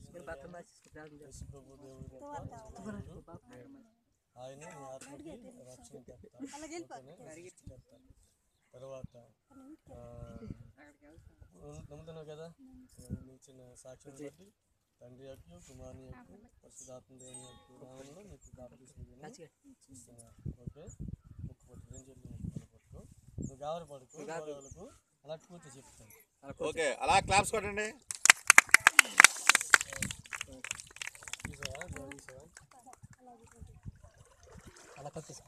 యేసు ప్రభు దేవుడి యొక్క ఆయన నీ ఆత్మకి రక్షణకర్త ఓకేనా? సృష్టికర్త. తర్వాత ఆ, నమ్ము- నమ్ముతున్నావు కదా నీ చిన్న సాక్ష్యం బట్టి తండ్రి యొక్క కుమారుని యొక్క పరిశుధాత్మ దేవుని యొక్క నామంలో నీకు బాప్తిస్మం ఇస్తున్నారు ఓకే ముక్కు పట్టు రెండు చేతులు ముక్కు పట్టుకో నువ్వు గావర పడుకో వాళ్ళకు అలా కూర్చో చెప్తాను ఓకే అలా క్లాప్స్ కొట్టండి చూసావా బాగా చూసావా అలా కట్టేసి